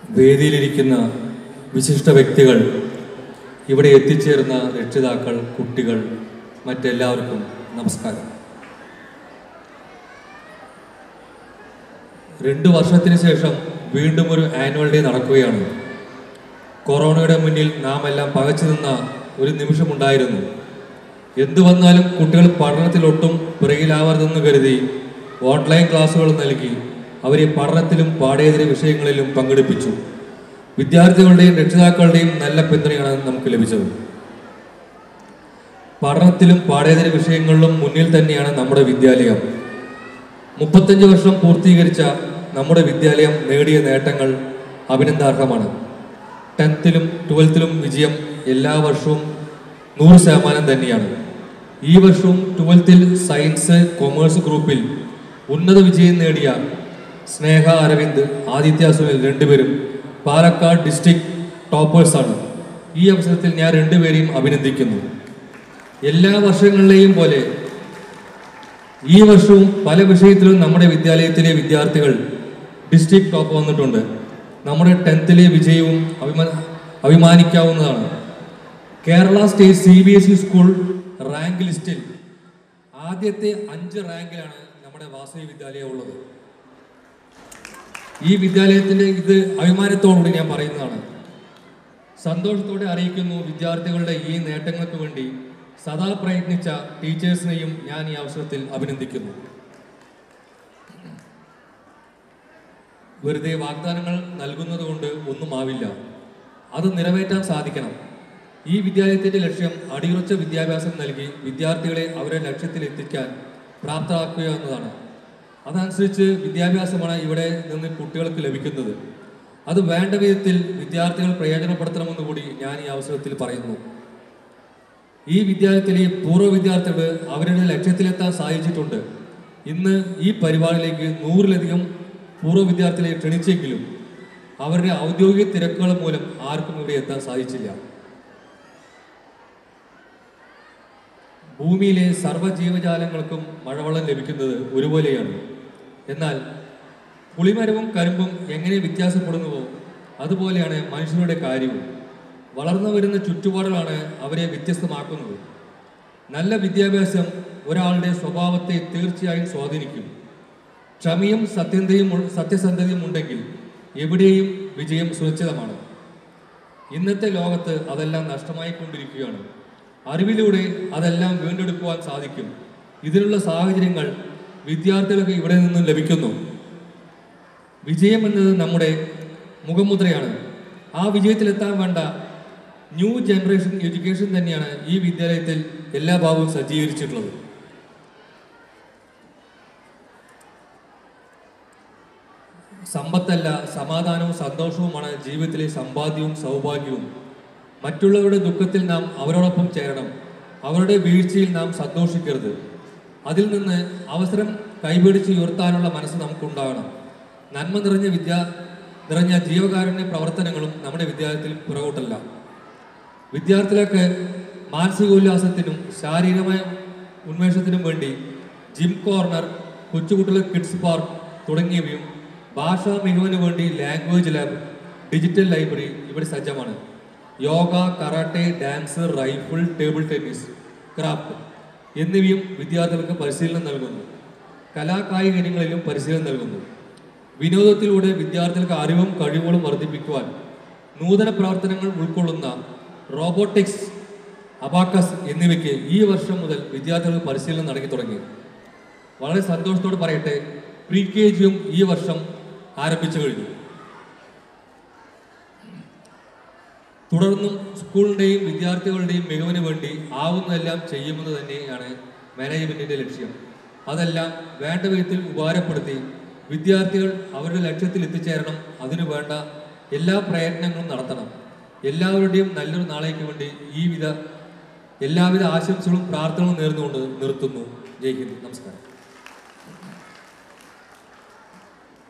വേദിയിലിരിക്കുന്ന വിശിഷ്ട വ്യക്തികൾ ഇവിടെ എത്തിച്ചേർന്ന രക്ഷിതാക്കൾ കുട്ടികൾ മറ്റെല്ലാവർക്കും നമസ്കാരം രണ്ട് വർഷത്തിന് ശേഷം വീണ്ടും ഒരു ആനുവൽ ഡേ നടക്കുകയാണ് കൊറോണയുടെ മുന്നിൽ നാം എല്ലാം പകച്ചു നിന്ന ഒരു നിമിഷമുണ്ടായിരുന്നു എന്തു വന്നാലും കുട്ടികൾ പഠനത്തിലൊട്ടും പിറകിലാവരുതെന്ന് കരുതി ഓൺലൈൻ ക്ലാസ്സുകൾ നൽകി അവരെ പഠനത്തിലും പാഠ്യേതര വിഷയങ്ങളിലും പങ്കെടുപ്പിച്ചു വിദ്യാർത്ഥികളുടെയും രക്ഷിതാക്കളുടെയും നല്ല പിന്തുണയാണ് നമുക്ക് ലഭിച്ചത് പഠനത്തിലും പാഠ്യേതര വിഷയങ്ങളിലും മുന്നിൽ തന്നെയാണ് നമ്മുടെ വിദ്യാലയം മുപ്പത്തഞ്ച് വർഷം പൂർത്തീകരിച്ച നമ്മുടെ വിദ്യാലയം നേടിയ നേട്ടങ്ങൾ അഭിനന്ദാർഹമാണ് ടെൻത്തിലും ട്വൽത്തിലും വിജയം എല്ലാ വർഷവും നൂറ് ശതമാനം തന്നെയാണ് ഈ വർഷവും ട്വൽത്തിൽ സയൻസ് കൊമേഴ്സ് ഗ്രൂപ്പിൽ ഉന്നത വിജയം നേടിയ സ്നേഹ അരവിന്ദ് ആദിത്യ സുനിൽ രണ്ടുപേരും പാലക്കാട് ഡിസ്ട്രിക്ട് ടോപ്പേഴ്സാണ് ഈ അവസരത്തിൽ ഞാൻ രണ്ടുപേരെയും അഭിനന്ദിക്കുന്നു എല്ലാ വർഷങ്ങളിലെയും പോലെ ഈ വർഷവും പല വിഷയത്തിലും നമ്മുടെ വിദ്യാലയത്തിലെ വിദ്യാർത്ഥികൾ ഡിസ്ട്രിക്ട് ടോപ്പ് വന്നിട്ടുണ്ട് നമ്മുടെ ടെൻത്തിലെ വിജയവും അഭിമാ അഭിമാനിക്കാവുന്നതാണ് Kerala state C B S E school rank ലിസ്റ്റിൽ ആദ്യത്തെ അഞ്ച് റാങ്കിലാണ് നമ്മുടെ വാസവി വിദ്യാലയം ഉള്ളത് ഈ വിദ്യാലയത്തിന്റെ ഇത് അഭിമാനത്തോടുകൂടി ഞാൻ പറയുന്നതാണ് സന്തോഷത്തോടെ അറിയിക്കുന്നു വിദ്യാർത്ഥികളുടെ ഈ നേട്ടങ്ങൾക്ക് വേണ്ടി സദാ പ്രയത്നിച്ച ടീച്ചേഴ്സിനെയും ഞാൻ ഈ അവസരത്തിൽ അഭിനന്ദിക്കുന്നു വെറുതെ വാഗ്ദാനങ്ങൾ നൽകുന്നത് കൊണ്ട് ഒന്നും ആവില്ല അത് നിറവേറ്റാൻ സാധിക്കണം ഈ വിദ്യാലയത്തിന്റെ ലക്ഷ്യം അടിയുറച്ച വിദ്യാഭ്യാസം നൽകി വിദ്യാർത്ഥികളെ അവരുടെ ലക്ഷ്യത്തിൽ എത്തിക്കാൻ പ്രാപ്തരാക്കുക എന്നതാണ് അതനുസരിച്ച് വിദ്യാഭ്യാസമാണ് ഇവിടെ നിന്ന് കുട്ടികൾക്ക് ലഭിക്കുന്നത് അത് വേണ്ട വിധത്തിൽ വിദ്യാർത്ഥികൾ പ്രയോജനപ്പെടുത്തണമെന്ന് കൂടി ഞാൻ ഈ അവസരത്തിൽ പറയുന്നു ഈ വിദ്യാലയത്തിലെ പൂർവ്വ വിദ്യാർത്ഥികൾ അവരുടെ ലക്ഷ്യത്തിലെത്താൻ സാധിച്ചിട്ടുണ്ട് ഇന്ന് ഈ പരിപാടിയിലേക്ക് നൂറിലധികം പൂർവ്വ വിദ്യാർത്ഥികളെ ക്ഷണിച്ചെങ്കിലും അവരുടെ ഔദ്യോഗിക തിരക്കുകൾ മൂലം ആർക്കും ഇവിടെ എത്താൻ സാധിച്ചില്ല ഭൂമിയിലെ സർവ്വ ജീവജാലങ്ങൾക്കും മഴവെള്ളം ലഭിക്കുന്നത് ഒരുപോലെയാണ് എന്നാൽ പുളിമരവും കരിമ്പും എങ്ങനെ വ്യത്യാസപ്പെടുന്നുവോ അതുപോലെയാണ് മനുഷ്യരുടെ കാര്യവും വളർന്നു വരുന്ന ചുറ്റുപാടുകളാണ് അവരെ വ്യത്യസ്തമാക്കുന്നത് നല്ല വിദ്യാഭ്യാസം ഒരാളുടെ സ്വഭാവത്തെ തീർച്ചയായും സ്വാധീനിക്കും ക്ഷമയും സത്യന്തയും ഉൾ- സത്യസന്ധതയും ഉണ്ടെങ്കിൽ എവിടെയും വിജയം സുരക്ഷിതമാണ് ഇന്നത്തെ ലോകത്ത് അതെല്ലാം നഷ്ടമായിക്കൊണ്ടിരിക്കുകയാണ് അറിവിലൂടെ അതെല്ലാം വീണ്ടെടുക്കുവാൻ സാധിക്കും ഇതിനുള്ള സാഹചര്യങ്ങൾ വിദ്യാർത്ഥികൾക്ക് ഇവിടെ നിന്നും ലഭിക്കുന്നു വിജയം എന്നത് നമ്മുടെ മുഖമുദ്രയാണ് ആ വിജയത്തിലെത്താൻ വേണ്ട ന്യൂ ജനറേഷൻ എഡ്യൂക്കേഷൻ തന്നെയാണ് ഈ വിദ്യാലയത്തിൽ എല്ലാ ഭാഗവും സജ്ജീകരിച്ചിട്ടുള്ളത് സമ്പത്തല്ല സമാധാനവും സന്തോഷവുമാണ് ജീവിതത്തിലെ സമ്പാദ്യവും സൗഭാഗ്യവും മറ്റുള്ളവരുടെ ദുഃഖത്തിൽ നാം അവരോടൊപ്പം ചേരണം അവരുടെ വീഴ്ചയിൽ നാം സന്തോഷിക്കരുത് അതിൽ നിന്ന് അവസരം കൈപിടിച്ച് ഉയർത്താനുള്ള മനസ്സ് നമുക്കുണ്ടാകണം നന്മ നിറഞ്ഞ വിദ്യ നിറഞ്ഞ ജീവകാരുണ്യ പ്രവർത്തനങ്ങളും നമ്മുടെ വിദ്യാലയത്തിൽ പുറകോട്ടല്ല വിദ്യാർത്ഥികൾക്ക് മാനസികോല്ലാസത്തിനും ശാരീരികമായ ഉന്മേഷത്തിനും വേണ്ടി ജിം കോർണർ കൊച്ചുകുട്ടികൾ കിഡ്സ് പാർക്ക് തുടങ്ങിയവയും ഭാഷാ മികവിന് വേണ്ടി ലാംഗ്വേജ് ലാബ് ഡിജിറ്റൽ ലൈബ്രറി ഇവിടെ സജ്ജമാണ് yoga karate dance rifle table tennis craft എന്നിവയും വിദ്യാർത്ഥികൾക്ക് പരിശീലനം നൽകുന്നു കലാകായിക ഇനങ്ങളിലും പരിശീലനം നൽകുന്നു വിനോദത്തിലൂടെ വിദ്യാർത്ഥികൾക്ക് അറിവും കഴിവുകളും വർദ്ധിപ്പിക്കുവാൻ നൂതന പ്രവർത്തനങ്ങൾ ഉൾക്കൊള്ളുന്ന റോബോട്ടിക്സ് അബാക്കസ് എന്നിവയ്ക്ക് ഈ വർഷം മുതൽ വിദ്യാർത്ഥികൾക്ക് പരിശീലനം നടക്കി തുടങ്ങി വളരെ സന്തോഷത്തോടെ പറയട്ടെ പ്രീ കെ ജിയും ഈ വർഷം ആരംഭിച്ചു കഴിഞ്ഞു തുടർന്നും സ്കൂളിൻ്റെയും വിദ്യാർത്ഥികളുടെയും മികവിന് വേണ്ടി ആവുന്നതെല്ലാം ചെയ്യുമെന്ന് തന്നെയാണ് മാനേജ്മെന്റിന്റെ ലക്ഷ്യം അതെല്ലാം വേണ്ട വിധത്തിൽ ഉപകാരപ്പെടുത്തി വിദ്യാർത്ഥികൾ അവരുടെ ലക്ഷ്യത്തിൽ എത്തിച്ചേരണം അതിനു വേണ്ട എല്ലാ പ്രയത്നങ്ങളും നടത്തണം എല്ലാവരുടെയും നല്ലൊരു നാളേക്ക് വേണ്ടി ഈ വിധ എല്ലാവിധ ആശംസകളും പ്രാർത്ഥനകളും നേർന്നുകൊണ്ട് നിർത്തുന്നു ജയ് ഹിന്ദ് നമസ്കാരം